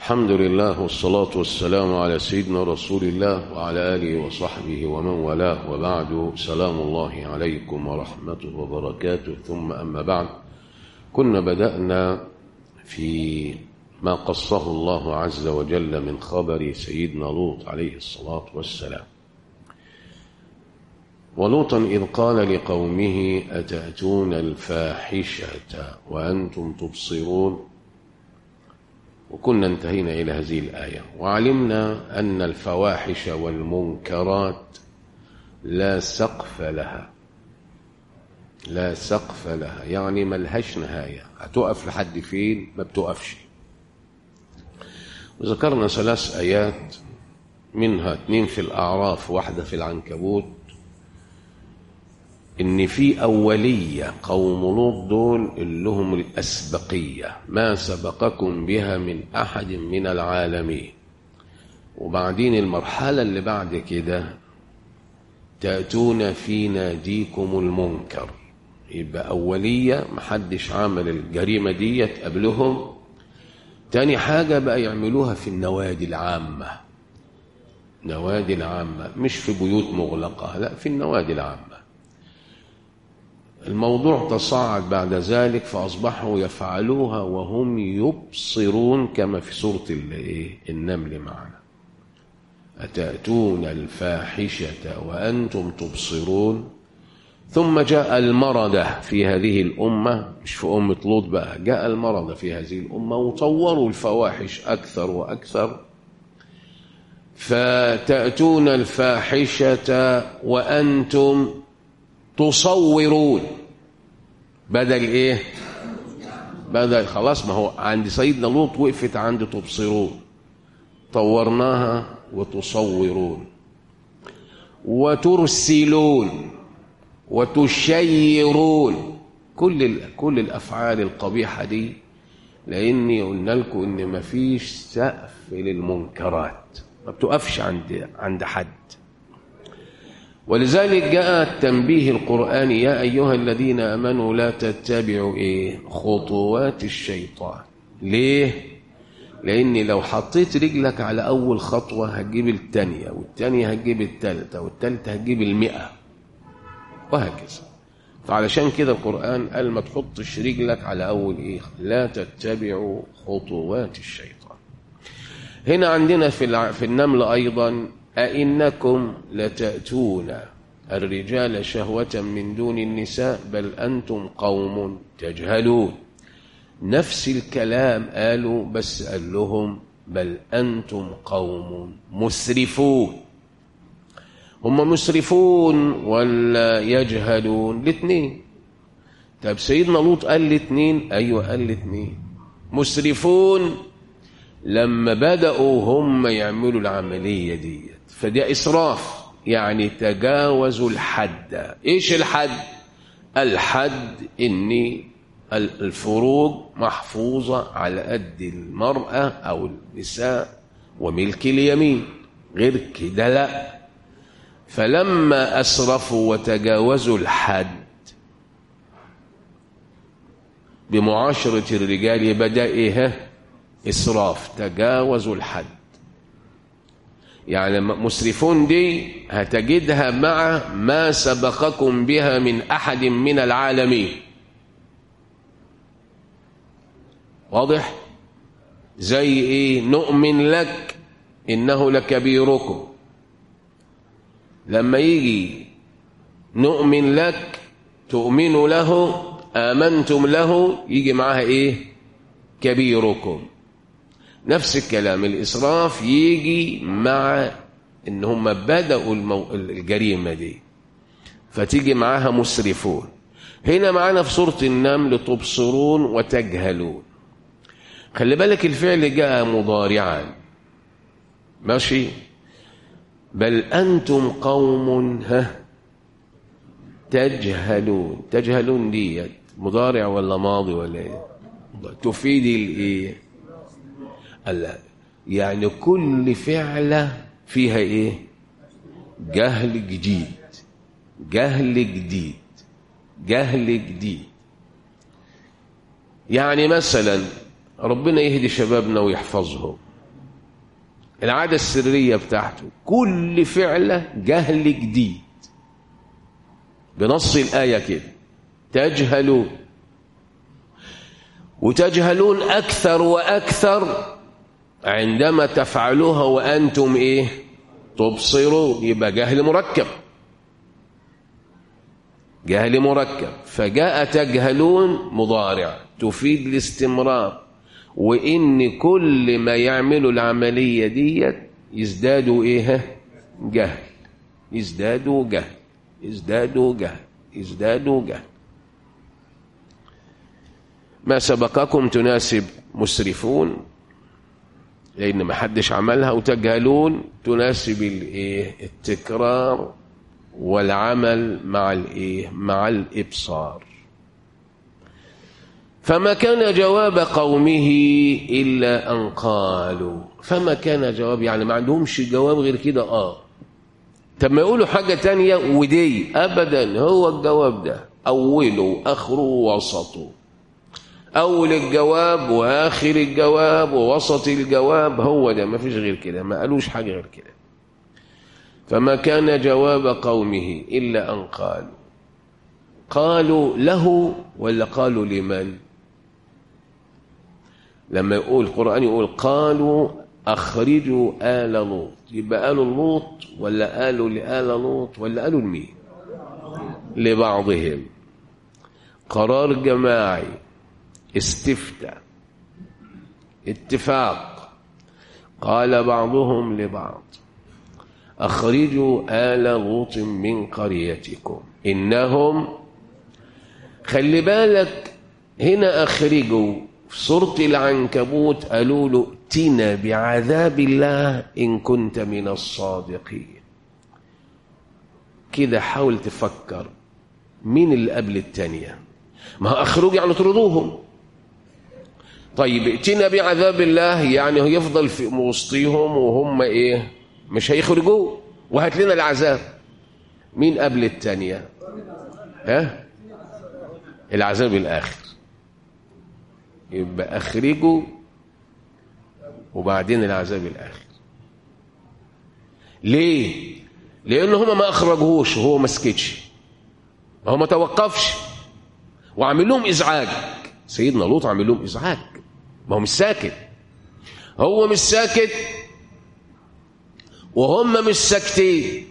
الحمد لله والصلاة والسلام على سيدنا رسول الله وعلى آله وصحبه ومن والاه وبعد سلام الله عليكم ورحمته وبركاته ثم أما بعد كنا بدأنا في ما قصه الله عز وجل من خبر سيدنا لوط عليه الصلاة والسلام ولوطا إذ قال لقومه أتأتون الفاحشة وأنتم تبصرون وكنا انتهينا إلى هذه الآية وعلمنا أن الفواحش والمنكرات لا سقف لها لا سقف لها يعني ملهاش نهاية هتقف لحد فين ما بتقفش وذكرنا ثلاث آيات منها اتنين في الأعراف واحدة في العنكبوت ان في اوليه قوم لوط دول اللي هم الاسبقيه ما سبقكم بها من احد من العالمين وبعدين المرحله اللي بعد كده تاتون في ناديكم المنكر يبقى اوليه محدش عمل الجريمه ديت قبلهم تاني حاجه بقى يعملوها في النوادي العامه نوادي العامه مش في بيوت مغلقه لا في النوادي العامه الموضوع تصاعد بعد ذلك فأصبحوا يفعلوها وهم يبصرون كما في سورة النمل معنا أتأتون الفاحشة وأنتم تبصرون ثم جاء المردة في هذه الأمة مش في أمة لوط بقى جاء المردة في هذه الأمة وطوروا الفواحش أكثر وأكثر فتأتون الفاحشة وأنتم تصورون بدل ايه بدل خلاص ما هو عند سيدنا لوط وقفت عند تبصرون طورناها وتصورون وترسلون وتشيرون كل كل الافعال القبيحه دي لاني قلنا لكم ان مفيش سقف للمنكرات ما بتقفش عند عند حد ولذلك جاء التنبيه القرآني يا أيها الذين آمنوا لا تتبعوا إيه خطوات الشيطان ليه لأن لو حطيت رجلك على أول خطوة هتجيب التانية والتانية هتجيب التالتة والتالتة هتجيب المئة وهكذا فعلشان كده القرآن قال ما تحطش رجلك على أول إيه لا تتبعوا خطوات الشيطان هنا عندنا في في النمل أيضا أئنكم لتأتون الرجال شهوة من دون النساء بل أنتم قوم تجهلون نفس الكلام قالوا بس قال لهم بل أنتم قوم مسرفون هم مسرفون ولا يجهلون الاثنين طب سيدنا لوط قال الاثنين ايوه قال الاثنين مسرفون لما بدأوا هم يعملوا العملية ديت فده إسراف يعني تجاوزوا الحد إيش الحد؟ الحد إن الفروج محفوظة على قد المرأة أو النساء وملك اليمين غير كده لا فلما أسرفوا وتجاوزوا الحد بمعاشرة الرجال بدأ إيه إسراف تجاوزوا الحد يعني مسرفون دي هتجدها مع ما سبقكم بها من أحد من العالمين واضح زي إيه نؤمن لك إنه لكبيركم لما يجي نؤمن لك تؤمن له آمنتم له يجي معها إيه كبيركم نفس الكلام الإسراف يجي مع إن هم بدأوا المو... الجريمة دي فتيجي معاها مسرفون هنا معانا في سورة النمل تبصرون وتجهلون خلي بالك الفعل جاء مضارعا ماشي بل أنتم قوم ها تجهلون تجهلون ديت مضارع ولا ماضي ولا ايه تفيد الايه لا يعني كل فعلة فيها ايه جهل جديد جهل جديد جهل جديد يعني مثلا ربنا يهدي شبابنا ويحفظهم العادة السرية بتاعته كل فعلة جهل جديد بنص الآية كده تجهلون وتجهلون أكثر وأكثر عندما تفعلوها وأنتم إيه تبصرون يبقى جهل مركب جهل مركب فجاء تجهلون مضارع تفيد الاستمرار وإن كل ما يعملوا العملية ديت يزدادوا إيه جهل يزدادوا جهل يزدادوا جهل يزدادوا جهل ما سبقكم تناسب مسرفون لأن ما حدش عملها وتجهلون تناسب الايه التكرار والعمل مع الايه مع الابصار فما كان جواب قومه الا ان قالوا فما كان جواب يعني ما عندهمش جواب غير كده اه طب ما يقولوا حاجه تانية ودي ابدا هو الجواب ده اوله اخره وسطه أول الجواب وآخر الجواب ووسط الجواب هو ده ما فيش غير كده ما قالوش حاجة غير كده فما كان جواب قومه إلا أن قالوا قالوا له ولا قالوا لمن لما يقول القرآن يقول قالوا أخرجوا آل لوط يبقى قالوا لوط ولا قالوا لآل لوط ولا قالوا لمين لبعضهم قرار جماعي استفتاء اتفاق قال بعضهم لبعض أخرجوا آل لوط من قريتكم إنهم خلي بالك هنا أخرجوا في سورة العنكبوت قالوا له ائتنا بعذاب الله إن كنت من الصادقين كده حاول تفكر مين اللي قبل التانية ما أخرجوا يعني طردوهم طيب ائتنا بعذاب الله يعني يفضل في وسطيهم وهم ايه مش هيخرجوه وهات لنا العذاب مين قبل الثانيه ها العذاب الاخر يبقى اخرجوا وبعدين العذاب الاخر ليه لان هم ما اخرجوهوش وهو ما سكتش هو ما توقفش وعمل لهم ازعاج سيدنا لوط عمل لهم ازعاج ما هو مش ساكت هو مش ساكت وهم مش ساكتين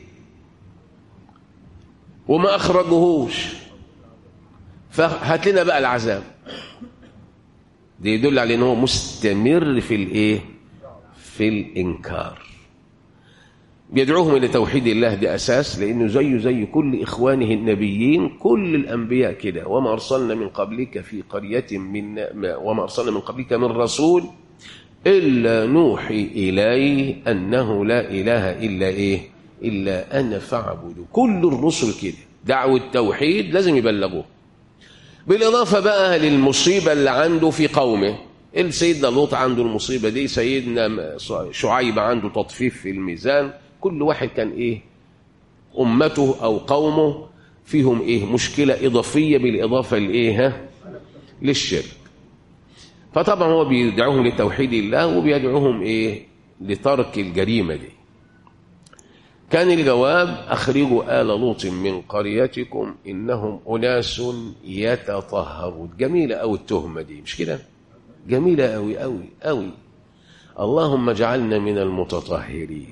وما اخرجوهوش فهات لنا بقى العذاب ده يدل على ان هو مستمر في الايه في الانكار بيدعوهم الى توحيد الله ده اساس لانه زيه زي كل اخوانه النبيين كل الانبياء كده وما ارسلنا من قبلك في قريه من وما ارسلنا من قبلك من رسول الا نوحي اليه انه لا اله الا ايه الا انا فاعبدوا كل الرسل كده دعوه التوحيد لازم يبلغوه بالاضافه بقى للمصيبه اللي عنده في قومه سيدنا لوط عنده المصيبه دي سيدنا شعيب عنده تطفيف في الميزان كل واحد كان ايه امته او قومه فيهم ايه مشكله اضافيه بالاضافه لايه ها للشرك فطبعا هو بيدعوهم لتوحيد الله وبيدعوهم ايه لترك الجريمه دي كان الجواب اخرجوا ال لوط من قريتكم انهم اناس يتطهرون جميله قوي التهمه دي مش كده جميله قوي قوي قوي اللهم اجعلنا من المتطهرين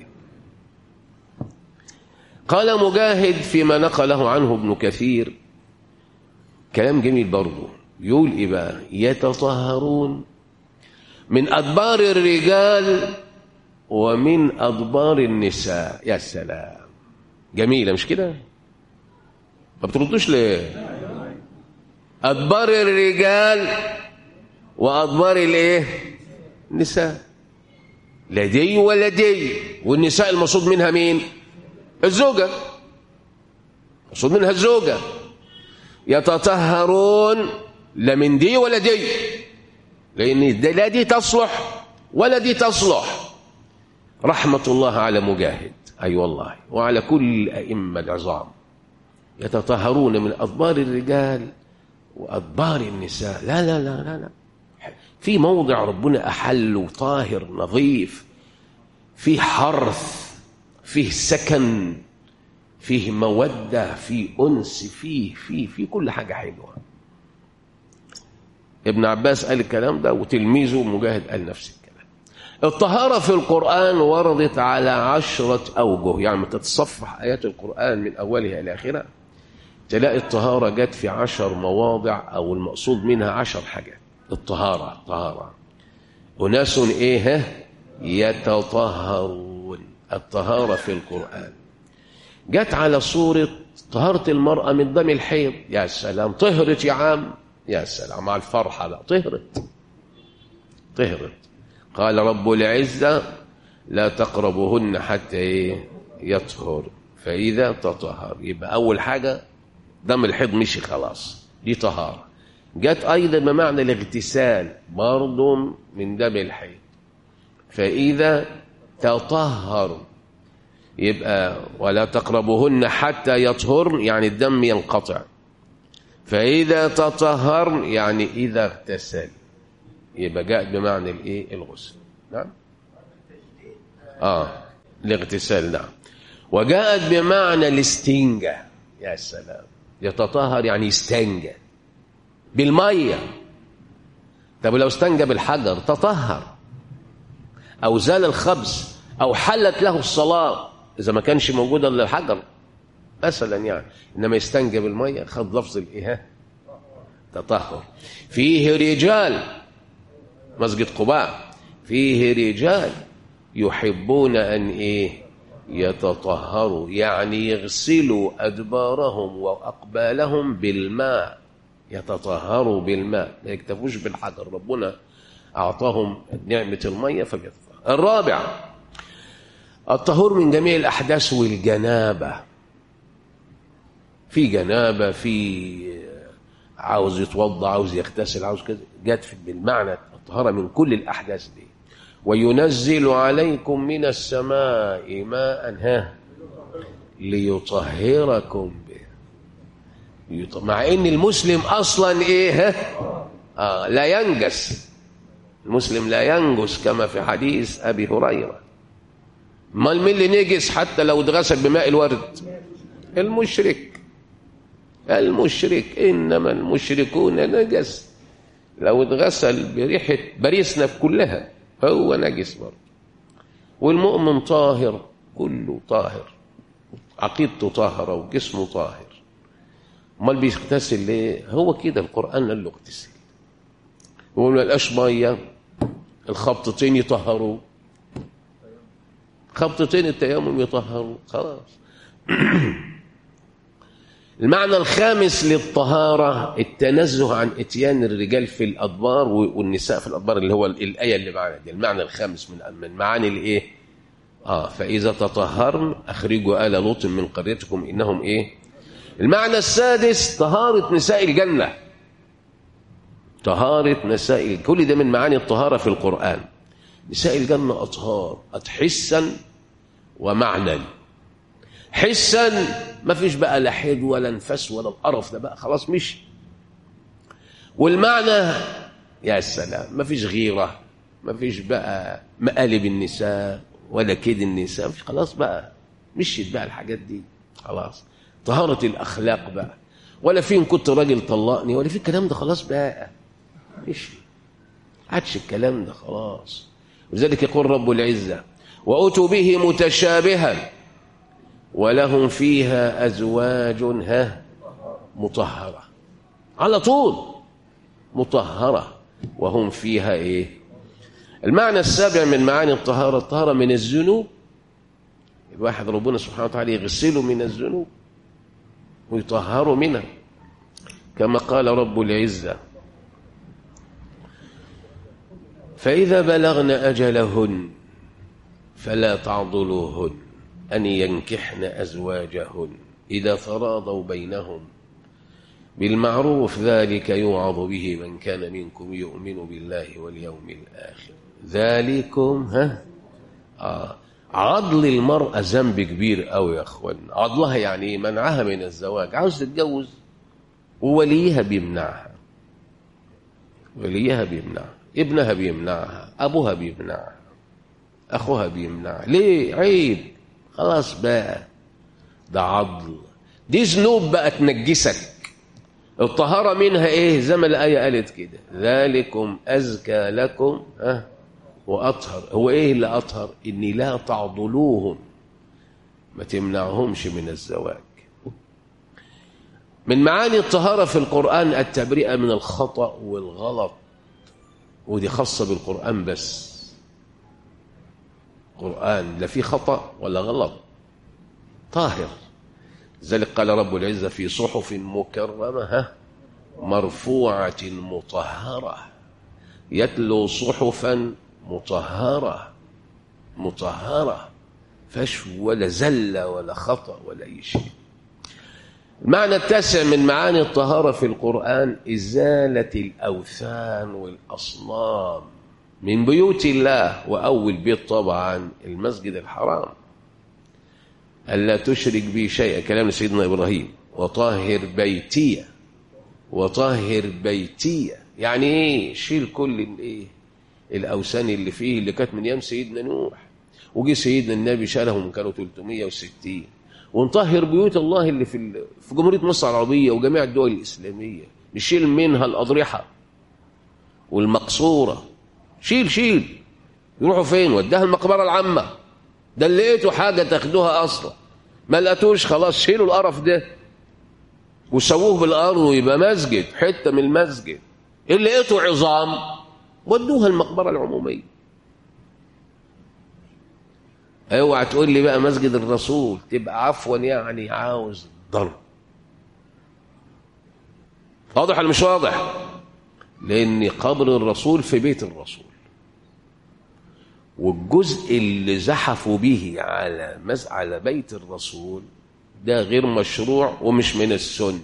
قال مجاهد فيما نقله عنه ابن كثير كلام جميل برضه يقول ايه بقى يتطهرون من ادبار الرجال ومن ادبار النساء يا سلام جميله مش كده ما بتردوش ليه ادبار الرجال وادبار الايه النساء لا دي ولا دي والنساء المقصود منها مين الزوجة مقصود منها الزوجة يتطهرون لا من دي ولا دي لأن دي لا دي تصلح ولا دي تصلح رحمة الله على مجاهد أي أيوة والله وعلى كل الأئمة العظام يتطهرون من أضبار الرجال وأضبار النساء لا لا لا لا, لا. في موضع ربنا أحل طاهر نظيف فيه حرث فيه سكن فيه مودة فيه أنس فيه فيه فيه كل حاجة حلوة ابن عباس قال الكلام ده وتلميذه مجاهد قال نفس الكلام الطهارة في القرآن وردت على عشرة أوجه يعني تتصفح آيات القرآن من أولها إلى آخرها تلاقي الطهارة جت في عشر مواضع أو المقصود منها عشر حاجات الطهارة الطهارة أناس إيه يتطهرون الطهارة في القرآن جت على صورة طهارة المرأة من دم الحيض يا سلام طهرت يا عم يا سلام على الفرحة بقى طهرت طهرت قال رب العزة لا تقربهن حتى إيه يطهر فإذا تطهر يبقى أول حاجة دم الحيض مشي خلاص دي طهارة جت أيضا بمعنى الاغتسال برضه من دم الحيض فإذا تطهر يبقى ولا تقربهن حتى يطهر يعني الدم ينقطع فإذا تطهر يعني إذا اغتسل يبقى جاء بمعنى الإيه الغسل نعم آه الاغتسال نعم وجاءت بمعنى الاستنجة يا سلام يتطهر يعني يستنجى بالمية طب لو استنجى بالحجر تطهر أو زال الخبز أو حلت له الصلاة إذا ما كانش موجود إلا الحجر مثلا يعني إنما يستنجى بالمية خد لفظ الإيه تطهر فيه رجال مسجد قباء فيه رجال يحبون أن إيه يتطهروا يعني يغسلوا أدبارهم وأقبالهم بالماء يتطهروا بالماء ما يكتفوش بالحجر ربنا أعطاهم نعمة المية فبيتطهر الرابع الطهور من جميع الأحداث والجنابة في جنابة في عاوز يتوضا عاوز يغتسل عاوز كذا جت بالمعنى الطهارة من كل الأحداث دي وينزل عليكم من السماء ماء ها ليطهركم به مع ان المسلم اصلا ايه ها آه لا ينجس المسلم لا ينجس كما في حديث ابي هريره امال مين اللي نجس حتى لو اتغسل بماء الورد المشرك المشرك انما المشركون نجس لو اتغسل بريحه باريسنا كلها هو نجس برضه والمؤمن طاهر كله طاهر عقيدته طاهره وجسمه طاهر امال بيغتسل ليه هو كده القران قال له اغتسل وما لقاش ميه الخبطتين يطهروا خبطتين التيمم يطهروا خلاص المعنى الخامس للطهارة التنزه عن اتيان الرجال في الأدبار والنساء في الأدبار اللي هو الآية اللي معنا دي المعنى الخامس من من معاني الإيه؟ آه فإذا تطهرن أخرجوا آل لوط من قريتكم إنهم إيه؟ المعنى السادس طهارة نساء الجنة طهارة نساء كل ده من معاني الطهارة في القرآن نساء الجنة أطهار أتحسا ومعنى حسا ما فيش بقى لا حيض ولا نفس ولا القرف ده بقى خلاص مشي والمعنى يا سلام ما فيش غيرة ما فيش بقى مقالب النساء ولا كيد النساء مفيش خلاص بقى مشيت بقى الحاجات دي خلاص طهارة الأخلاق بقى ولا في إن كنت راجل طلقني ولا في الكلام ده خلاص بقى مشي عادش الكلام ده خلاص ولذلك يقول رب العزة وأتوا به متشابها ولهم فيها أزواج ها مطهرة على طول مطهرة وهم فيها إيه المعنى السابع من معاني الطهارة الطهارة من الذنوب الواحد ربنا سبحانه وتعالى يغسله من الذنوب ويطهره منها كما قال رب العزة فإذا بلغن أجلهن فلا تعضلوهن أن ينكحن أزواجهن إذا تراضوا بينهم بالمعروف ذلك يوعظ به من كان منكم يؤمن بالله واليوم الآخر ذلكم ها آه عضل المرأة ذنب كبير قوي يا أخوان عضلها يعني منعها من الزواج عاوز تتجوز ووليها بيمنعها وليها بيمنعها ابنها بيمنعها أبوها بيمنعها أخوها بيمنع ليه عيب خلاص بقى ده عضل دي ذنوب بقى تنجسك الطهارة منها ايه زي ما الآية قالت كده ذلكم أزكى لكم ها وأطهر هو ايه اللي أطهر إني لا تعضلوهم ما تمنعهمش من الزواج من معاني الطهارة في القرآن التبرئة من الخطأ والغلط ودي خاصة بالقرآن بس قرآن لا في خطأ ولا غلط طاهر ذلك قال رب العزة في صحف مكرمة مرفوعة مطهرة يتلو صحفا مطهرة مطهرة فش ولا زلة ولا خطأ ولا أي شيء المعنى التاسع من معاني الطهارة في القرآن إزالة الأوثان والأصنام من بيوت الله وأول بيت طبعا المسجد الحرام ألا تشرك بي شيئا كلام سيدنا إبراهيم وطهر بيتي وطهر بيتي يعني إيه شيل كل الإيه الأوثان اللي فيه اللي كانت من أيام سيدنا نوح وجي سيدنا النبي شالهم كانوا 360 ونطهر بيوت الله اللي في في جمهورية مصر العربية وجميع الدول الإسلامية نشيل منها الأضرحة والمقصورة شيل شيل يروحوا فين وداها المقبرة العامة ده اللي لقيتوا حاجة تاخدوها أصلا ما لقيتوش خلاص شيلوا القرف ده وسووه بالأرض ويبقى مسجد حتة من المسجد اللي لقيتوا عظام ودوها المقبرة العمومية اوعى تقول لي بقى مسجد الرسول تبقى عفوا يعني عاوز ضرب واضح ولا مش واضح لان قبر الرسول في بيت الرسول والجزء اللي زحفوا به على مز... على بيت الرسول ده غير مشروع ومش من السنه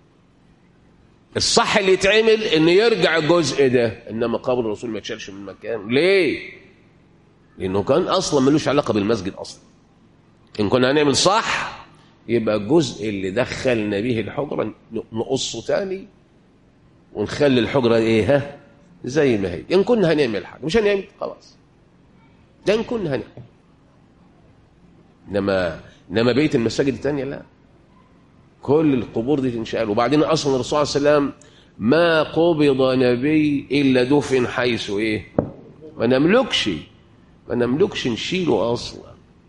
الصح اللي يتعمل ان يرجع الجزء ده انما قبر الرسول ما يتشالش من مكانه ليه لانه كان اصلا ملوش علاقه بالمسجد اصلا ان كنا هنعمل صح يبقى الجزء اللي دخلنا به الحجره نقصه تاني ونخلي الحجره ايه ها زي ما هي ان كنا هنعمل حاجه مش هنعمل خلاص ده ان كنا هنعمل انما انما بيت المساجد الثانيه لا كل القبور دي تنشال وبعدين اصلا الرسول صلى الله عليه وسلم ما قبض نبي الا دفن حيث ايه ما نملكش ما نملكش نشيله اصلا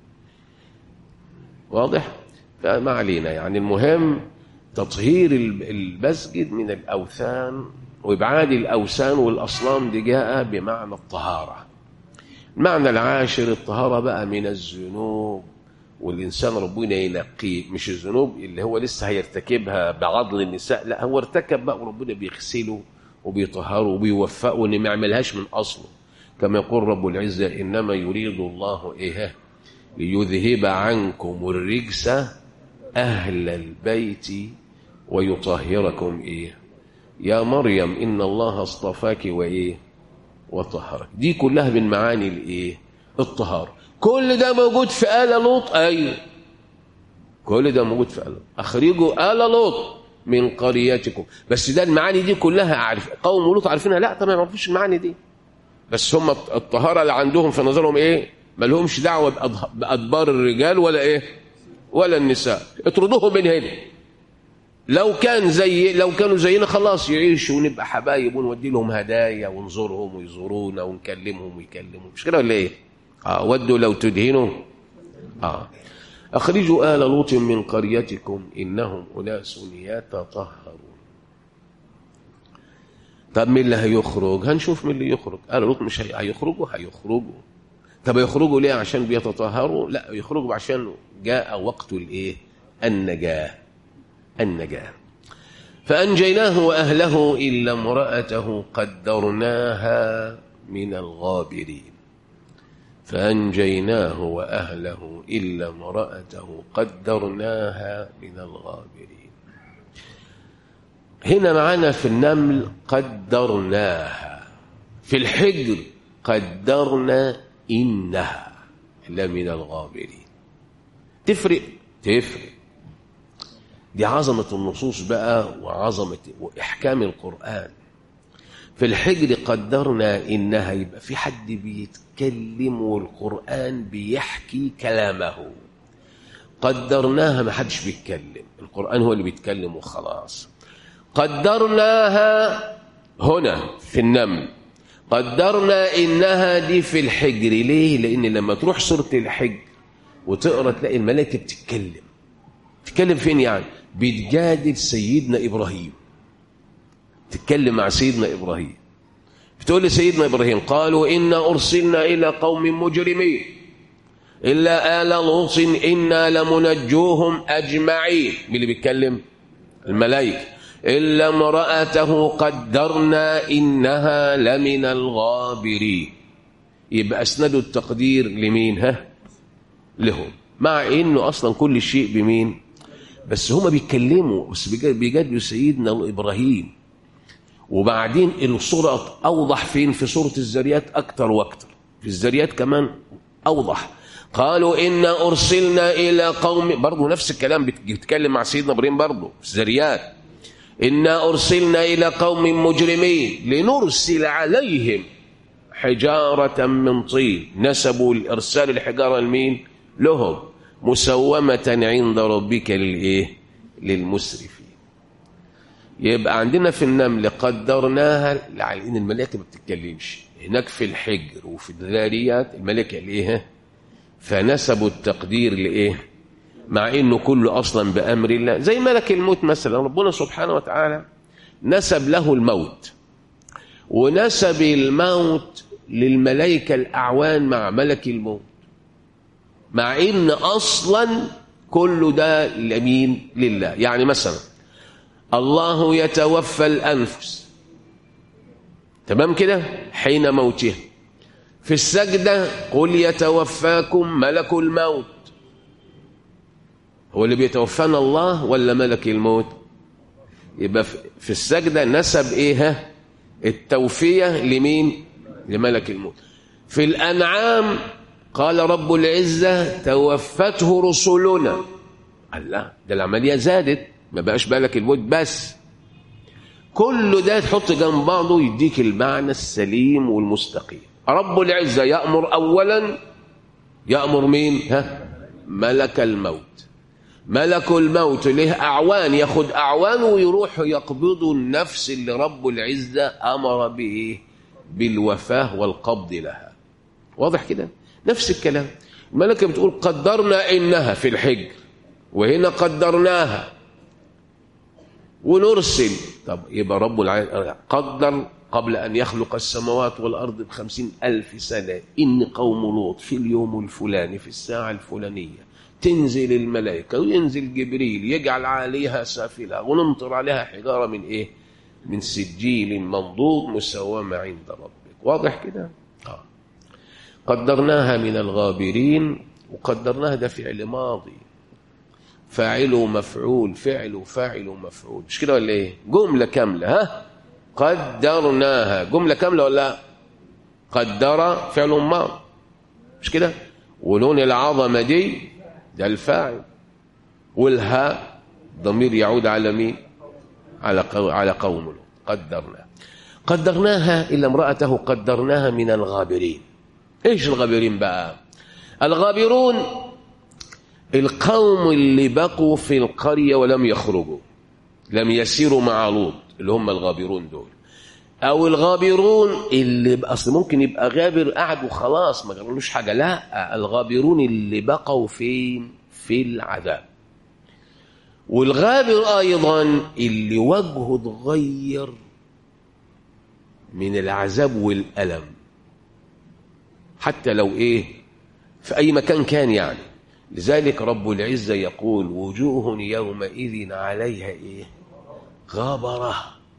واضح فما علينا يعني المهم تطهير المسجد من الاوثان وابعاد الاوثان والاصنام دي جاء بمعنى الطهاره المعنى العاشر الطهاره بقى من الذنوب والإنسان ربنا ينقيه مش الذنوب اللي هو لسه هيرتكبها بعضل النساء لا هو ارتكب بقى وربنا بيغسله وبيطهره وبيوفقه ان ما يعملهاش من اصله كما يقول رب العزة إنما يريد الله إيه ليذهب عنكم الرجس أهل البيت ويطهركم إيه يا مريم إن الله اصطفاك وإيه وطهرك دي كلها من معاني الإيه الطهارة كل ده موجود في آل لوط أيوه كل ده موجود في آل لوط أخرجوا آل لوط من قريتكم بس ده المعاني دي كلها عارف قوم لوط عارفينها لا طبعا ما يعرفوش المعاني دي بس هم الطهارة اللي عندهم في نظرهم ايه ما لهمش دعوة بأدبار الرجال ولا ايه ولا النساء اطردوهم من هنا لو كان زي لو كانوا زينا خلاص يعيشوا ونبقى حبايب ونودي لهم هدايا ونزورهم ويزورونا ونكلمهم ويكلموا مش كده ولا ايه اه ودوا لو تدهنوا اه اخرجوا آل لوط من قريتكم انهم اناس يتطهرون طب مين اللي هيخرج هنشوف مين اللي يخرج آل لوط مش هي... هيخرجوا هيخرجوا طب يخرجوا ليه عشان بيتطهروا لا يخرجوا عشان جاء وقت الايه النجاه النجاه فانجيناه واهله الا امراته قدرناها من الغابرين فانجيناه واهله الا امراته قدرناها من الغابرين هنا معنا في النمل قدرناها في الحجر قدرنا إنها لمن الغابرين تفرق تفرق دي عظمة النصوص بقى وعظمة وإحكام القرآن في الحجر قدرنا إنها يبقى في حد بيتكلم والقرآن بيحكي كلامه قدرناها ما حدش بيتكلم القرآن هو اللي بيتكلم وخلاص قدرناها هنا في النمل قدرنا إنها دي في الحجر ليه لأن لما تروح سورة الحجر وتقرأ تلاقي الملائكة بتتكلم تتكلم فين يعني بتجادل سيدنا إبراهيم تتكلم مع سيدنا إبراهيم بتقول لسيدنا إبراهيم قالوا إنا أرسلنا إلى قوم مجرمين إلا آل لوط إنا لمنجوهم أجمعين مين اللي بيتكلم الملائكة إلا امرأته قدرنا إنها لمن الغابرين يبقى أسندوا التقدير لمين ها لهم مع إنه أصلا كل شيء بمين بس هما بيتكلموا بس بيجادلوا سيدنا إبراهيم وبعدين الصورة أوضح فين في سورة الزريات أكتر وأكتر في الزريات كمان أوضح قالوا إنا أرسلنا إلى قوم برضه نفس الكلام بيتكلم مع سيدنا إبراهيم برضه في الزريات إنا أرسلنا إلى قوم مجرمين لنرسل عليهم حجارة من طين نسبوا الإرسال الحجارة لمين لهم مسومة عند ربك للإيه للمسرفين يبقى عندنا في النمل قدرناها لأن الملائكة ما بتتكلمش هناك في الحجر وفي الذاريات الملائكة لإيه فنسبوا التقدير لإيه مع إنه كله أصلا بأمر الله زي ملك الموت مثلا ربنا سبحانه وتعالى نسب له الموت ونسب الموت للملائكة الأعوان مع ملك الموت مع إن أصلا كل ده لمين لله يعني مثلا الله يتوفى الأنفس تمام كده حين موتها في السجدة قل يتوفاكم ملك الموت هو اللي بيتوفانا الله ولا ملك الموت يبقى في السجدة نسب ايه التوفية لمين لملك الموت في الأنعام قال رب العزة توفته رسلنا الله ده العملية زادت ما بقاش بالك الموت بس كل ده تحط جنب بعضه يديك المعنى السليم والمستقيم رب العزة يأمر أولا يأمر مين ها ملك الموت ملك الموت له أعوان ياخد أعوان ويروح يقبض النفس اللي رب العزة أمر به بالوفاة والقبض لها واضح كده نفس الكلام الملكة بتقول قدرنا إنها في الحجر وهنا قدرناها ونرسل طب يبقى رب العالمين قدر قبل أن يخلق السماوات والأرض بخمسين ألف سنة إن قوم لوط في اليوم الفلاني في الساعة الفلانية تنزل الملائكة وينزل جبريل يجعل عليها سافلة ونمطر عليها حجارة من إيه من سجيل منضود مسومة عند ربك واضح كده آه. قدرناها من الغابرين وقدرناها ده فعل ماضي فاعل ومفعول فعل وفاعل ومفعول مش كده ولا ايه جملة كاملة ها قدرناها جملة كاملة ولا قدر فعل ماضي مش كده ونون العظمة دي ده الفاعل والهاء ضمير يعود على مين على قو... على قوم قدرنا قدرناها إلا امرأته قدرناها من الغابرين ايش الغابرين بقى الغابرون القوم اللي بقوا في القرية ولم يخرجوا لم يسيروا مع لوط اللي هم الغابرون دول او الغابرون اللي اصل ممكن يبقى غابر قاعد وخلاص ما جرالوش حاجه لا الغابرون اللي بقوا فين في العذاب والغابر ايضا اللي وجهه اتغير من العذاب والالم حتى لو ايه في اي مكان كان يعني لذلك رب العزه يقول وجوه يومئذ عليها ايه غابره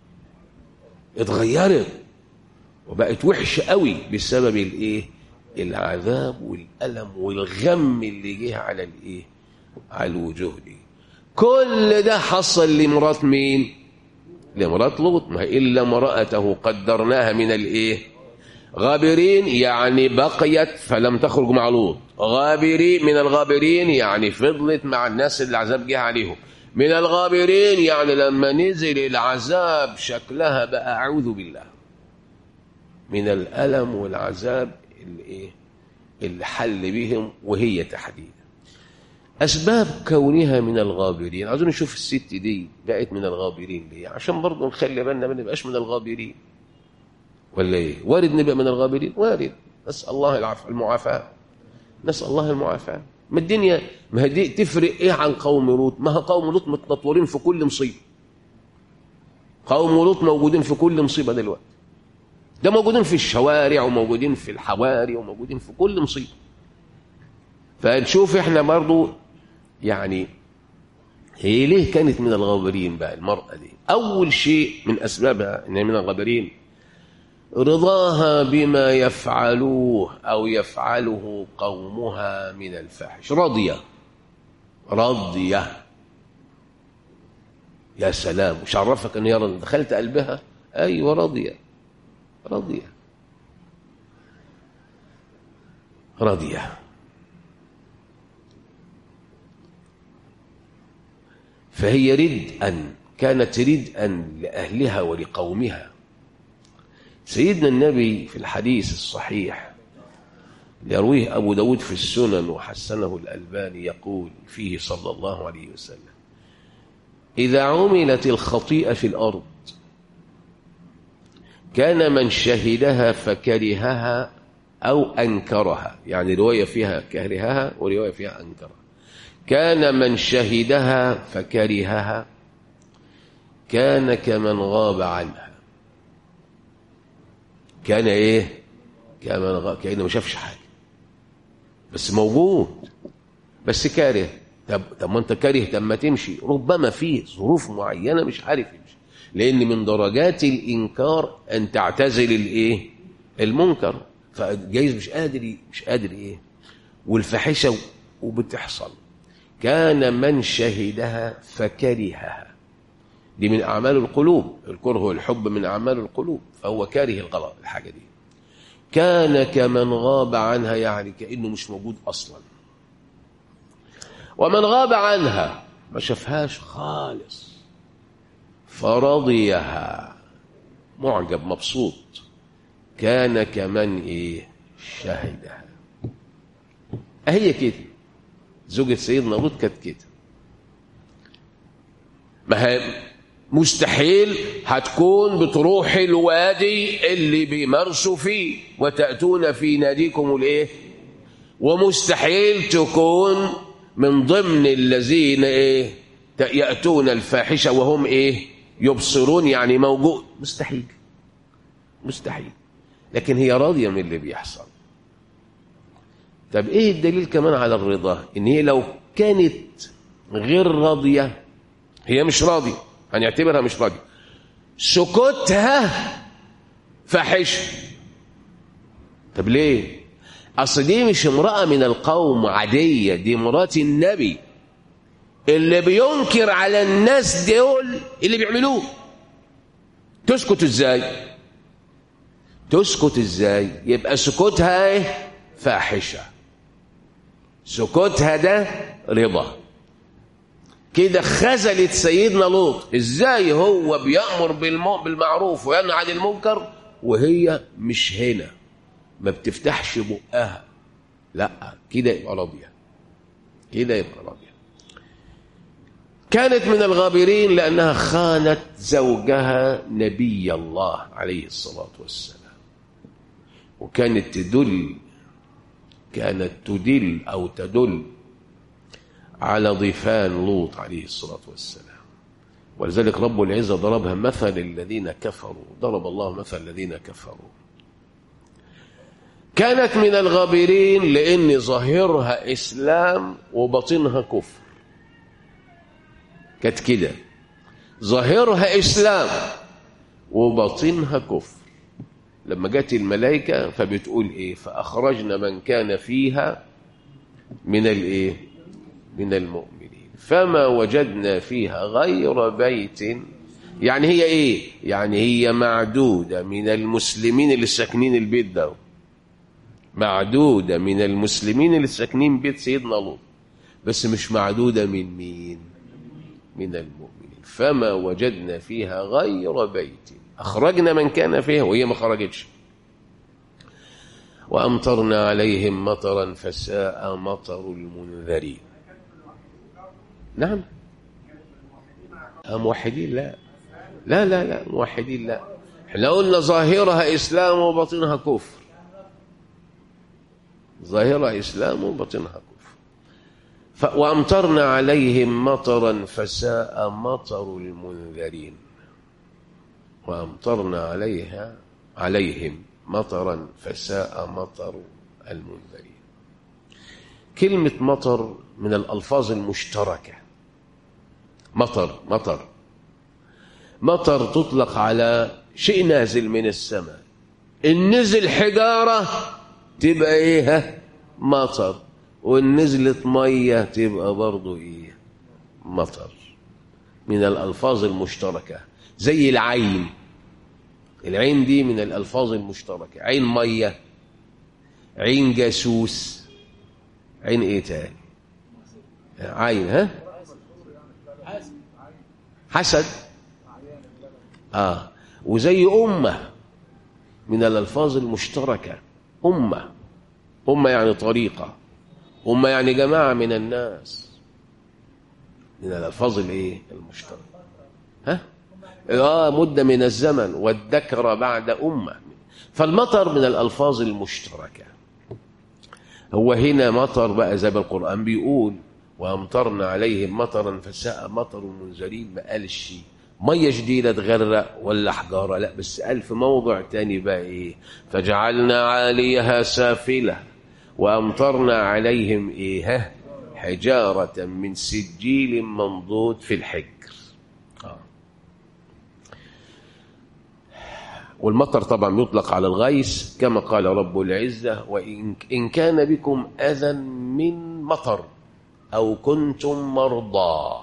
اتغيرت وبقت وحشه قوي بسبب الايه العذاب والالم والغم اللي جه على الايه على الوجوه دي كل ده حصل لمرات مين لمرات لوط ما الا امراته قدرناها من الايه غابرين يعني بقيت فلم تخرج مع لوط غابرين من الغابرين يعني فضلت مع الناس اللي العذاب جه عليهم من الغابرين يعني لما نزل العذاب شكلها بقى أعوذ بالله من الألم والعذاب اللي, اللي حل بهم وهي تحديدا أسباب كونها من الغابرين عايزين نشوف الست دي بقت من الغابرين ليه عشان برضه نخلي بالنا ما نبقاش من الغابرين ولا ايه وارد نبقى من الغابرين وارد نسأل الله العفو المعافاة نسأل الله المعافاة ما الدنيا ما هي دي تفرق ايه عن قوم لوط ما هو قوم لوط متنطورين في كل مصيبة قوم لوط موجودين في كل مصيبة دلوقتي ده موجودين في الشوارع وموجودين في الحواري وموجودين في كل مصيبة فنشوف احنا برضو يعني هي ليه كانت من الغابرين بقى المرأة دي أول شيء من أسبابها إنها من الغابرين رضاها بما يفعلوه أو يفعله قومها من الفاحش راضية راضية يا سلام مش عرفك أن يرى دخلت قلبها أيوة راضية راضية راضية فهي ردءا كانت ردءا لأهلها ولقومها سيدنا النبي في الحديث الصحيح يرويه أبو داود في السنن وحسنه الألباني يقول فيه صلى الله عليه وسلم إذا عملت الخطيئة في الأرض كان من شهدها فكرهها أو أنكرها يعني رواية فيها كرهها ورواية فيها أنكرها كان من شهدها فكرهها كان كمن غاب عنها كان ايه كمن غاب كأنه ما شافش حاجة بس موجود بس كاره طب طب ما انت كاره طب ما تمشي ربما فيه ظروف معينة مش عارف يمشي لأن من درجات الإنكار أن تعتزل الإيه المنكر فجايز مش قادر مش قادر إيه والفاحشة وبتحصل كان من شهدها فكرهها دي من أعمال القلوب الكره والحب من أعمال القلوب فهو كاره الغلط الحاجة دي كان كمن غاب عنها يعني كأنه مش موجود أصلا ومن غاب عنها ما شافهاش خالص فرضيها معجب مبسوط كان كمن ايه شهدها هي كده زوجة سيدنا لوط كانت كده ما هي مستحيل هتكون بتروح الوادي اللي بيمارسوا فيه وتأتون في ناديكم الايه ومستحيل تكون من ضمن الذين ايه يأتون الفاحشة وهم ايه يبصرون يعني موجود مستحيل مستحيل لكن هي راضية من اللي بيحصل طب ايه الدليل كمان على الرضا ان هي لو كانت غير راضية هي مش راضية هنعتبرها مش راضية سكوتها فاحشة طب ليه اصل دي مش امرأة من القوم عادية دي مرات النبي اللي بينكر على الناس دول اللي بيعملوه تسكت ازاي تسكت ازاي يبقى سكوتها ايه فاحشة سكوتها ده رضا كده خزلت سيدنا لوط ازاي هو بيأمر بالمعروف وينهى عن المنكر وهي مش هنا ما بتفتحش بقها لا كده يبقى راضيه كده يبقى راضيه كانت من الغابرين لأنها خانت زوجها نبي الله عليه الصلاة والسلام وكانت تدل كانت تدل أو تدل على ضيفان لوط عليه الصلاة والسلام ولذلك رب العزة ضربها مثل الذين كفروا ضرب الله مثل الذين كفروا كانت من الغابرين لأن ظاهرها إسلام وباطنها كفر كانت كده ظاهرها إسلام وباطنها كفر لما جت الملائكة فبتقول إيه فأخرجنا من كان فيها من الإيه من المؤمنين فما وجدنا فيها غير بيت يعني هي إيه يعني هي معدودة من المسلمين اللي ساكنين البيت ده معدودة من المسلمين اللي ساكنين بيت سيدنا لوط بس مش معدودة من مين من المؤمنين فما وجدنا فيها غير بيت أخرجنا من كان فيها وهي ما خرجتش وأمطرنا عليهم مطرا فساء مطر المنذرين نعم موحدين لا لا لا لا موحدين لا احنا قلنا ظاهرها إسلام وباطنها كفر ظاهرها إسلام وباطنها كفر ف... وأمطرنا عليهم مطرا فساء مطر المنذرين وأمطرنا عليها عليهم مطرا فساء مطر المنذرين كلمة مطر من الألفاظ المشتركة مطر مطر مطر تطلق على شيء نازل من السماء إن نزل حجارة تبقى إيه مطر وإن نزلت مية تبقى برضو إيه مطر من الألفاظ المشتركة زي العين العين دي من الألفاظ المشتركة عين مية عين جاسوس عين ايه تاني عين ها حسد اه وزي أمة من الألفاظ المشتركة أمة أمة يعني طريقة أمة يعني جماعة من الناس من الألفاظ الايه المشتركة ها آه مدة من الزمن والذكر بعد أمة فالمطر من الألفاظ المشتركة هو هنا مطر بقى زي ما القرآن بيقول وأمطرنا عليهم مطرا فساء مطر المنذرين ما قالش مية جديدة تغرق ولا حجارة لا بس قال في موضع تاني بقى إيه فجعلنا عاليها سافلة وأمطرنا عليهم إيه حجارة من سجيل منضود في الحجر آه. والمطر طبعا يطلق على الغيث كما قال رب العزة وإن إن كان بكم أذى من مطر أو كنتم مرضى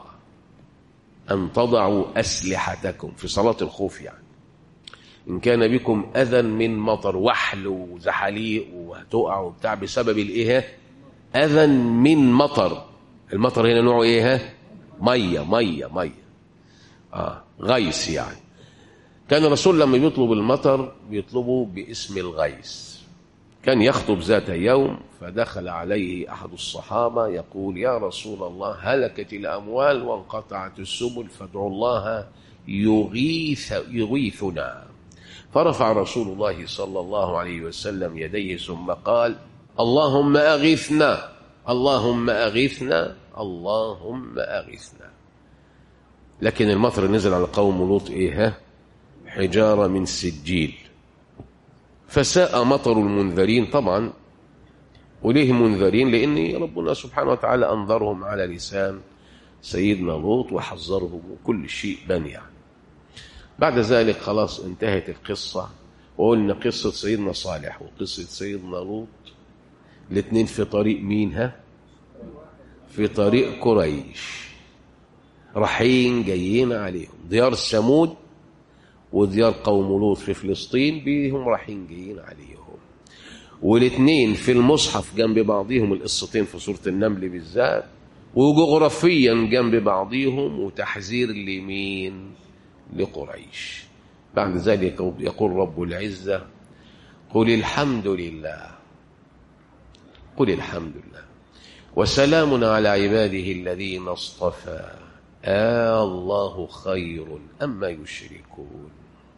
أن تضعوا أسلحتكم في صلاة الخوف يعني إن كان بكم أذى من مطر وحل وزحاليق وهتقع وبتاع بسبب الإيه أذى من مطر المطر هنا نوعه إيه مية مية مية آه غيث يعني كان الرسول لما يطلب المطر بيطلبه باسم الغيث كان يخطب ذات يوم فدخل عليه أحد الصحابة يقول يا رسول الله هلكت الأموال وانقطعت السبل فادعوا الله يغيث يغيثنا فرفع رسول الله صلى الله عليه وسلم يديه ثم قال اللهم أغثنا اللهم أغثنا اللهم أغثنا لكن المطر نزل على قوم لوط إيه حجارة من سجيل فساء مطر المنذرين طبعا وليه منذرين لأن ربنا سبحانه وتعالى أنظرهم على لسان سيدنا لوط وحذرهم وكل شيء بان يعني بعد ذلك خلاص انتهت القصة وقلنا قصة سيدنا صالح وقصة سيدنا لوط الاثنين في طريق مين ها في طريق قريش رايحين جايين عليهم ديار ثمود وديار قوم لوط في فلسطين بيهم رايحين جايين عليهم والاثنين في المصحف جنب بعضهم القصتين في سورة النمل بالذات وجغرافيا جنب بعضهم وتحذير لمين لقريش بعد ذلك يقول رب العزة قل الحمد لله قل الحمد لله وسلام على عباده الذين اصطفى آه الله خير أما يشركون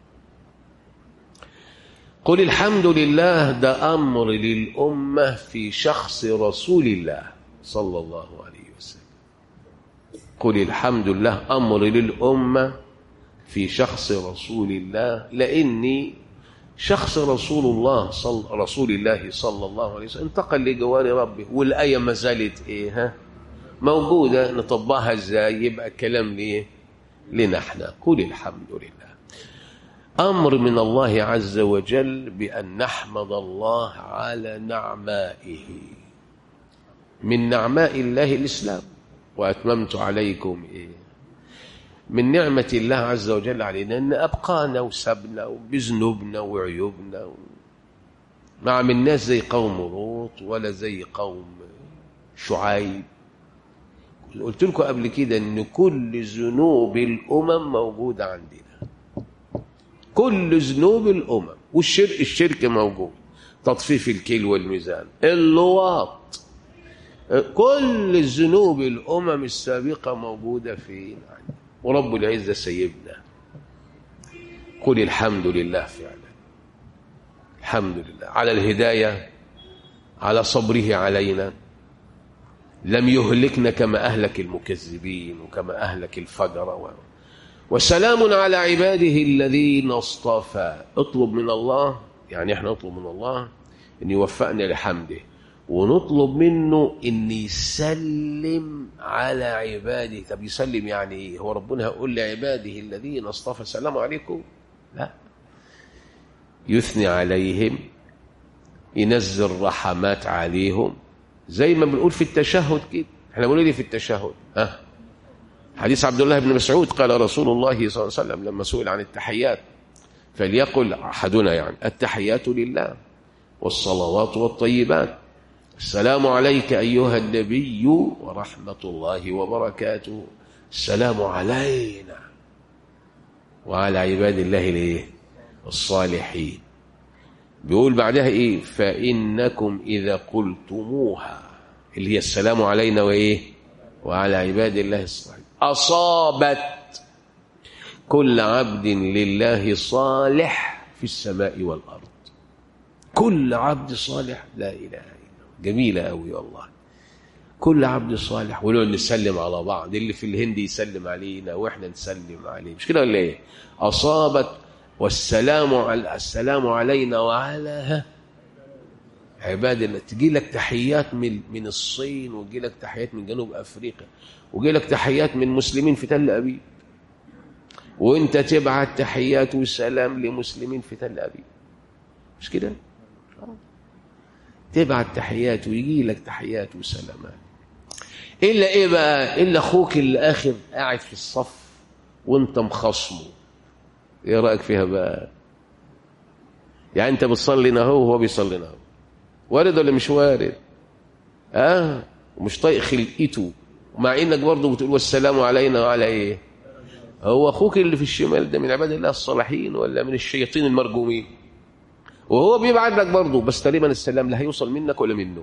قل الحمد لله ده أمر للأمة في شخص رسول الله صلى الله عليه وسلم قل الحمد لله أمر للأمة في شخص رسول الله لأني شخص رسول الله صل رسول الله صلى الله عليه وسلم انتقل لجوار ربه والآية ما زالت إيه ها موجودة نطبقها إزاي يبقى الكلام ليه لنا احنا قل الحمد لله أمر من الله عز وجل بأن نحمد الله على نعمائه من نعماء الله الإسلام وأتممت عليكم إيه من نعمة الله عز وجل علينا أن أبقانا وسبنا وبذنوبنا وعيوبنا و... مع من ناس زي قوم لوط ولا زي قوم شعيب قلت لكم قبل كده أن كل ذنوب الأمم موجودة عندنا كل ذنوب الأمم والشرك الشرك موجود تطفيف الكيل والميزان اللواط كل الذنوب الأمم السابقة موجودة فينا ورب العزة سيبنا قل الحمد لله فعلا الحمد لله على الهداية على صبره علينا لم يهلكنا كما أهلك المكذبين وكما أهلك الفجر و... وسلام على عباده الذين اصطفى اطلب من الله يعني احنا نطلب من الله ان يوفقنا لحمده ونطلب منه ان يسلم على عباده طب يسلم يعني ايه هو ربنا هيقول لعباده الذين اصطفى سلام عليكم لا يثني عليهم ينزل رحمات عليهم زي ما بنقول في التشهد كده احنا بنقول ايه في التشهد ها حديث عبد الله بن مسعود قال رسول الله صلى الله عليه وسلم لما سئل عن التحيات فليقل احدنا يعني التحيات لله والصلوات والطيبات السلام عليك ايها النبي ورحمه الله وبركاته السلام علينا وعلى عباد الله الايه الصالحين بيقول بعدها ايه فانكم اذا قلتموها اللي هي السلام علينا وايه وعلى عباد الله الصالحين اصابت كل عبد لله صالح في السماء والارض كل عبد صالح لا اله الا الله جميله قوي والله كل عبد صالح ونقعد نسلم على بعض اللي في الهند يسلم علينا واحنا نسلم عليه مش كده ولا ايه اصابت والسلام على السلام علينا وعلى عباد الله تجي لك تحيات من من الصين وتجي لك تحيات من جنوب افريقيا وتجي لك تحيات من مسلمين في تل ابيب وانت تبعت تحيات وسلام لمسلمين في تل ابيب مش كده تبعت تحيات ويجي لك تحيات وسلامات الا ايه بقى الا اخوك اللي اخر قاعد في الصف وانت مخصمه ايه رايك فيها بقى يعني انت بتصلي هنا هو وهو بيصلي هنا هو وارد ولا مش وارد اه ومش طايق خلقته مع انك برضه بتقول والسلام علينا وعلى ايه هو اخوك اللي في الشمال ده من عباد الله الصالحين ولا من الشياطين المرجومين وهو بيبعت لك برضه بس تقريبا السلام لا هيوصل منك ولا منه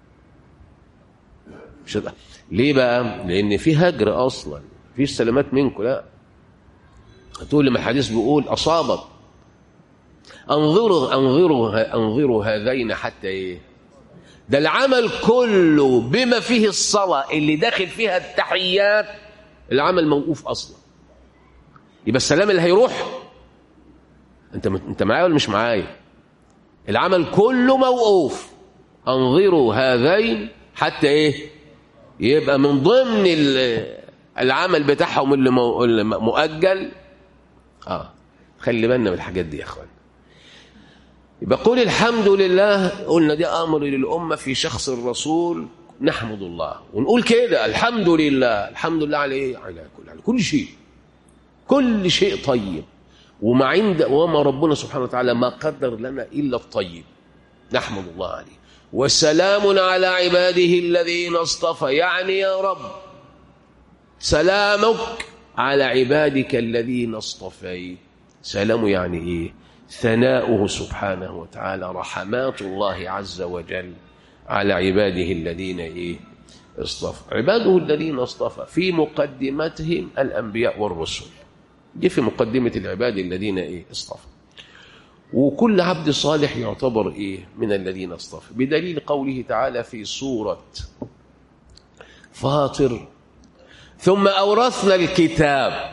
مش ده. ليه بقى لان في هجر اصلا في سلامات منكم لا تقول لما الحديث بيقول اصابت انظروا انظروا انظروا هذين حتى ايه ده العمل كله بما فيه الصلاه اللي داخل فيها التحيات العمل موقوف اصلا يبقى السلام اللي هيروح انت انت معايا ولا مش معايا العمل كله موقوف انظروا هذين حتى ايه يبقى من ضمن العمل بتاعهم اللي مؤجل اه خلي بالنا من الحاجات دي يا اخوان يبقى قول الحمد لله قلنا دي امر للامه في شخص الرسول نحمد الله ونقول كده الحمد لله الحمد لله على ايه على كل على كل شيء كل شيء طيب وما عند وما ربنا سبحانه وتعالى ما قدر لنا الا الطيب نحمد الله عليه وسلام على عباده الذين اصطفى يعني يا رب سلامك على عبادك الذين اصطفيت سلام يعني ايه ثناؤه سبحانه وتعالى رحمات الله عز وجل على عباده الذين ايه اصطفى عباده الذين اصطفى في مقدمتهم الانبياء والرسل دي في مقدمه العباد الذين ايه اصطفى وكل عبد صالح يعتبر ايه من الذين اصطفى بدليل قوله تعالى في سوره فاطر ثم اورثنا الكتاب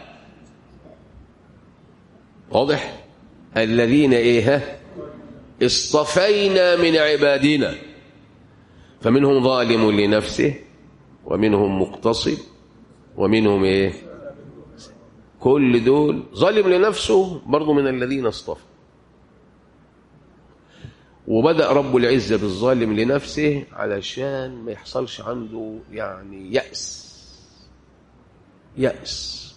واضح الذين ايه اصطفينا من عبادنا فمنهم ظالم لنفسه ومنهم مقتصد ومنهم ايه كل دول ظالم لنفسه برضه من الذين اصطفى وبدأ رب العزة بالظالم لنفسه علشان ما يحصلش عنده يعني يأس يأس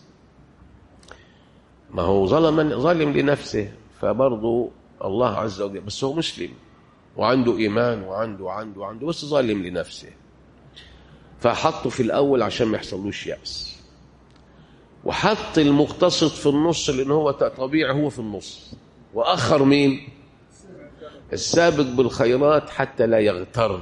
ما هو ظلم ظالم لنفسه فبرضه الله عز وجل بس هو مسلم وعنده إيمان وعنده وعنده وعنده بس ظالم لنفسه فحطه في الأول عشان ما يحصلوش يأس وحط المقتصد في النص لأن هو طبيعي هو في النص وأخر مين السابق بالخيرات حتى لا يغتر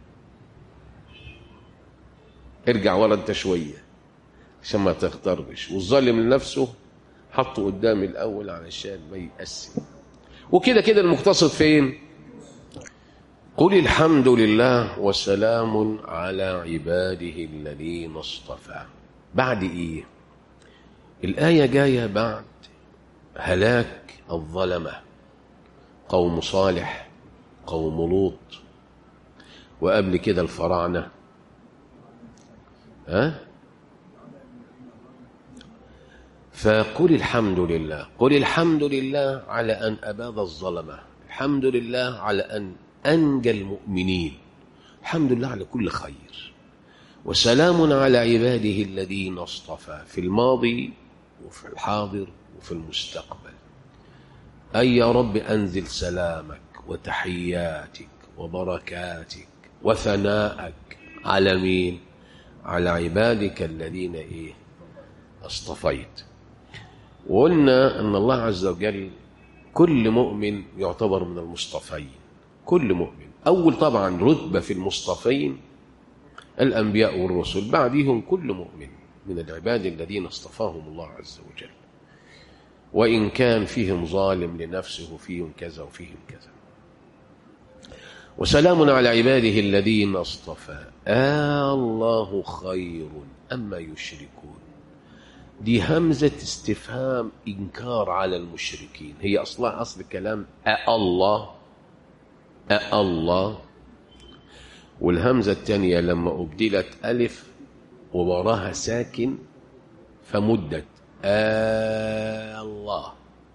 ارجع ورا انت شويه عشان ما تغترش والظالم لنفسه حطه قدام الاول علشان ما يأسي وكده كده المقتصد فين قل الحمد لله وسلام على عباده الذين اصطفى بعد ايه الايه جايه بعد هلاك الظلمه قوم صالح قوم لوط وقبل كده الفراعنه ها فقل الحمد لله قل الحمد لله على أن أباد الظلمة الحمد لله على أن أنجى المؤمنين الحمد لله على كل خير وسلام على عباده الذين اصطفى في الماضي وفي الحاضر وفي المستقبل أي يا رب أنزل سلامك وتحياتك وبركاتك وثناءك على مين على عبادك الذين إيه اصطفيت وقلنا أن الله عز وجل كل مؤمن يعتبر من المصطفين كل مؤمن أول طبعا رتبة في المصطفين الأنبياء والرسل بعدهم كل مؤمن من العباد الذين اصطفاهم الله عز وجل وإن كان فيهم ظالم لنفسه وفيهم كذا وفيهم كذا وسلام على عباده الذين اصطفى آه الله خير أما يشركون دي همزة استفهام إنكار على المشركين هي أصلا أصل الكلام أ الله أ الله والهمزة الثانية لما أبدلت ألف ووراها ساكن فمدت آه الله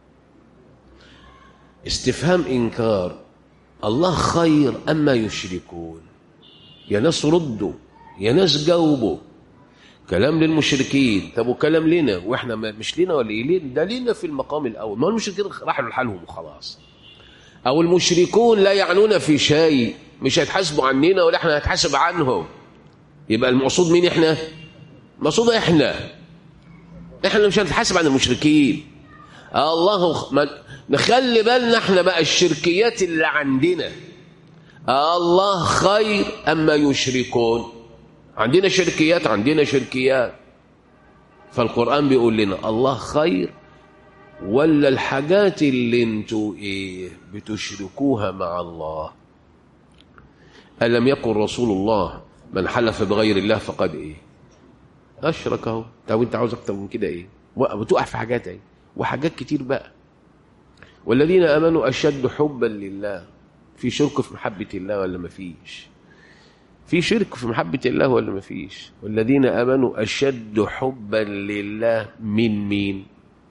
استفهام إنكار الله خير أما يشركون يا ناس ردوا يا ناس جاوبوا كلام للمشركين طب وكلام لنا واحنا مش لنا ولا ايه ليه ده لنا في المقام الاول ما المشركين راحوا لحالهم وخلاص او المشركون لا يعنون في شيء مش هيتحاسبوا عننا ولا احنا هنتحاسب عنهم يبقى المقصود مين احنا المقصود احنا احنا مش هنتحاسب عن المشركين الله ما نخلي بالنا احنا بقى الشركيات اللي عندنا الله خير اما يشركون عندنا شركيات عندنا شركيات فالقرآن بيقول لنا الله خير ولا الحاجات اللي انتوا ايه بتشركوها مع الله ألم يقل رسول الله من حلف بغير الله فقد ايه أشرك اهو طب انت عاوز اكتر من كده ايه بتقع في حاجات ايه وحاجات كتير بقى والذين امنوا اشد حبا لله في شرك في محبه الله ولا ما فيش في شرك في محبة الله ولا ما فيش والذين آمنوا أشد حبا لله من مين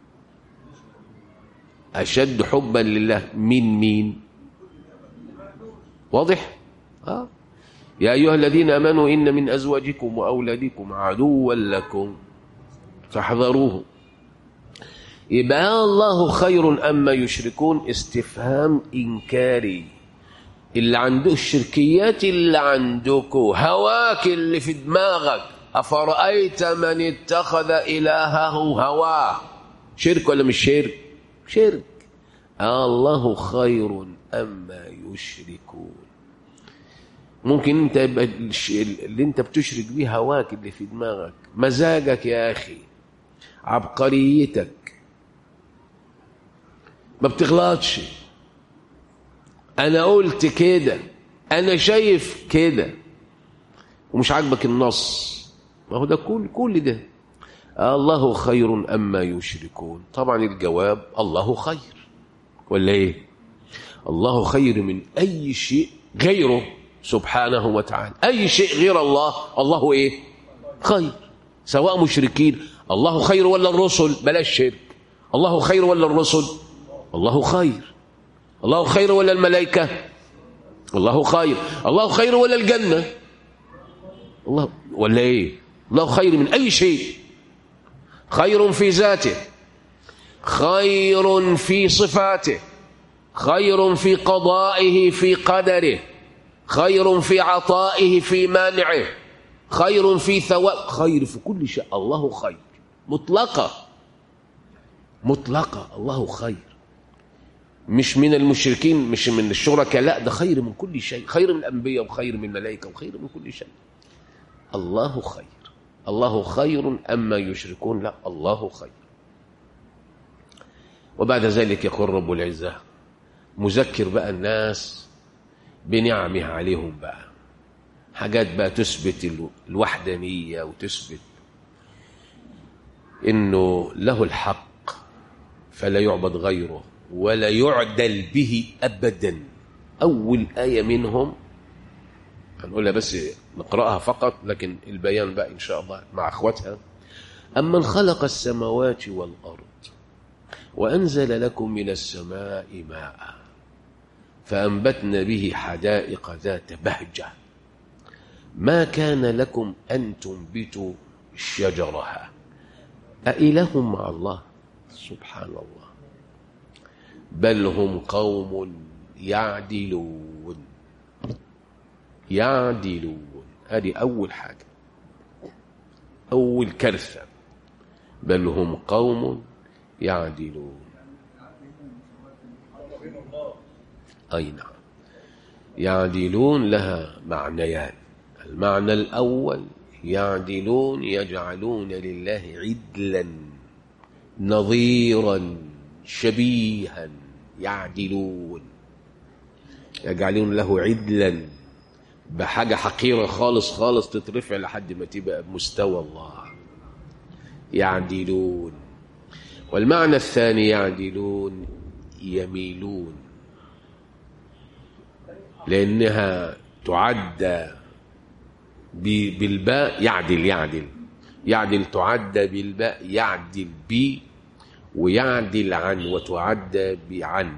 أشد حبا لله من مين واضح آه. يا أيها الذين آمنوا إن من أزواجكم وأولادكم عدوا لكم فاحذروه يبقى الله خير أما يشركون استفهام إنكاري اللي عنده الشركيات اللي عندكم هواك اللي في دماغك أفرأيت من اتخذ إلهه هواه شرك ولا مش شرك شرك الله خير أما يشركون ممكن انت يبقى اللي انت بتشرك بيه هواك اللي في دماغك مزاجك يا اخي عبقريتك ما بتغلطش انا قلت كده انا شايف كده ومش عاجبك النص ما هو ده كل كل ده الله خير اما يشركون طبعا الجواب الله خير ولا ايه الله خير من اي شيء غيره سبحانه وتعالى اي شيء غير الله الله ايه خير سواء مشركين الله خير ولا الرسل بلاش شرك الله خير ولا الرسل الله خير الله خير ولا الملائكة الله خير الله خير ولا الجنة الله ولا ايه الله خير من اي شيء خير في ذاته خير في صفاته خير في قضائه في قدره خير في عطائه في مانعه خير في ثواب خير في كل شيء الله خير مطلقة مطلقة الله خير مش من المشركين مش من الشركاء لا ده خير من كل شيء خير من الأنبياء وخير من الملائكة وخير من كل شيء الله خير الله خير أما يشركون لا الله خير وبعد ذلك يقول رب العزة مذكر بقى الناس بنعمه عليهم بقى حاجات بقى تثبت الوحدانية وتثبت إنه له الحق فلا يعبد غيره ولا يعدل به أبدا أول آية منهم هنقولها بس نقرأها فقط لكن البيان بقى إن شاء الله مع أخواتها أمن خلق السماوات والأرض وأنزل لكم من السماء ماء فأنبتنا به حدائق ذات بهجة ما كان لكم أن تنبتوا شجرها أإله مع الله سبحان الله بل هم قوم يعدلون يعدلون هذه أول حاجة أول كارثة بل هم قوم يعدلون أي نعم يعدلون لها معنيان المعنى الأول يعدلون يجعلون لله عدلا نظيرا شبيها يعدلون يجعلون له عدلا بحاجة حقيرة خالص خالص تترفع لحد ما تبقى بمستوى الله يعدلون والمعنى الثاني يعدلون يميلون لأنها تعدى بالباء يعدل يعدل يعدل تعدى بالباء يعدل بي ويعدل عن وتعدى بعن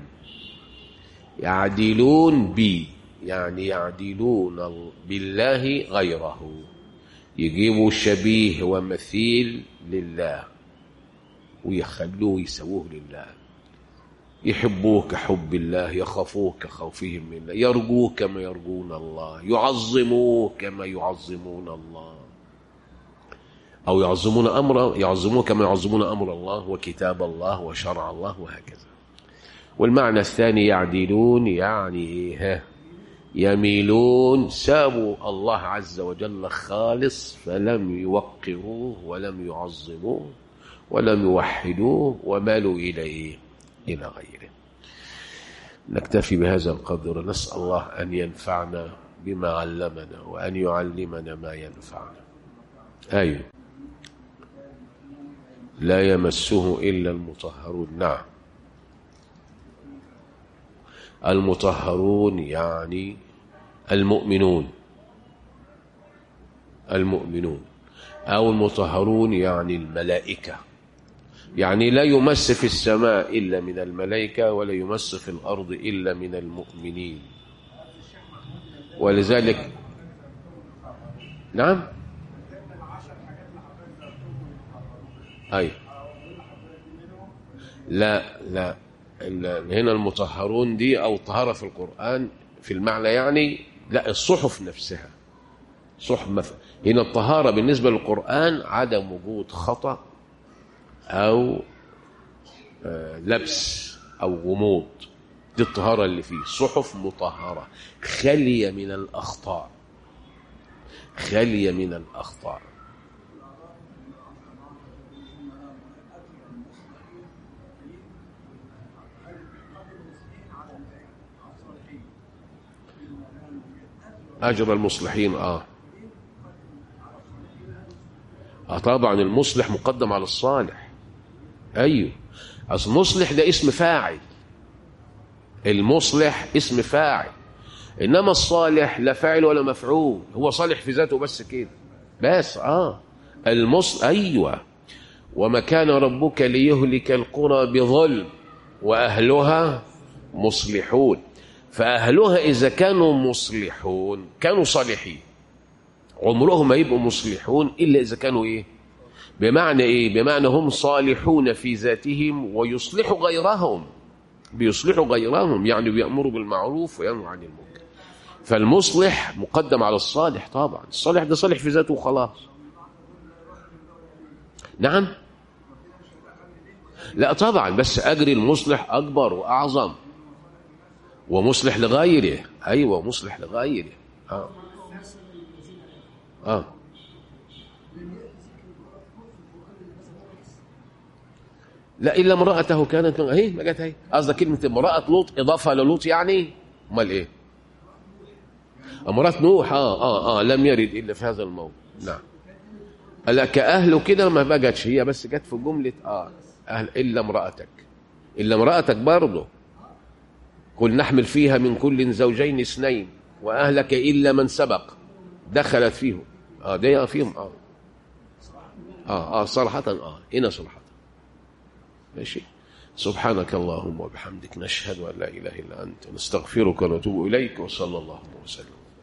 يعدلون بي يعني يعدلون بالله غيره يجيبوا شبيه ومثيل لله ويخلوه يسووه لله يحبوه كحب الله يخافوه كخوفهم من الله يرجوه كما يرجون الله يعظموه كما يعظمون الله أو يعظمون أمر يعظموه كما يعظمون أمر الله وكتاب الله وشرع الله وهكذا والمعنى الثاني يعدلون يعني إيه يميلون سابوا الله عز وجل خالص فلم يوقروه ولم يعظموه ولم يوحدوه ومالوا إليه إلى غيره نكتفي بهذا القدر نسأل الله أن ينفعنا بما علمنا وأن يعلمنا ما ينفعنا أيوه لا يمسه إلا المطهرون نعم المطهرون يعني المؤمنون المؤمنون أو المطهرون يعني الملائكة يعني لا يمس في السماء إلا من الملائكة ولا يمس في الأرض إلا من المؤمنين ولذلك نعم أي لا لا هنا المطهرون دي أو طهارة في القرآن في المعنى يعني لا الصحف نفسها صحف مثلا هنا الطهارة بالنسبة للقرآن عدم وجود خطأ أو لبس أو غموض دي الطهارة اللي فيه صحف مطهرة خالية من الأخطاء خالية من الأخطاء أجر المصلحين آه آه طبعا المصلح مقدم على الصالح أيوه أصل المصلح ده اسم فاعل المصلح اسم فاعل إنما الصالح لا فاعل ولا مفعول هو صالح في ذاته بس كده بس آه المص أيوه وما كان ربك ليهلك القرى بظلم وأهلها مصلحون فأهلها إذا كانوا مصلحون كانوا صالحين عمرهم ما يبقوا مصلحون إلا إذا كانوا إيه بمعنى إيه بمعنى هم صالحون في ذاتهم ويصلحوا غيرهم بيصلحوا غيرهم يعني بيأمروا بالمعروف وينهوا عن المنكر فالمصلح مقدم على الصالح طبعا الصالح ده صالح في ذاته وخلاص نعم لا طبعا بس أجر المصلح أكبر وأعظم ومصلح لغيره ايوه مصلح لغيره اه اه لا الا امراته كانت اهي ما جت اهي قصدك كلمه امراه لوط اضافه للوط يعني امال ايه امراه نوح اه اه اه لم يرد الا في هذا الموضوع نعم لا كاهله كده ما بقتش هي بس جت في جمله اه اهل الا امراتك الا امراتك برضه قل نحمل فيها من كل زوجين اثنين واهلك الا من سبق دخلت فيهم اه دي فيهم اه اه اه صراحه اه هنا صراحه ماشي سبحانك اللهم وبحمدك نشهد ان لا اله الا انت نستغفرك ونتوب اليك وصلى الله وسلم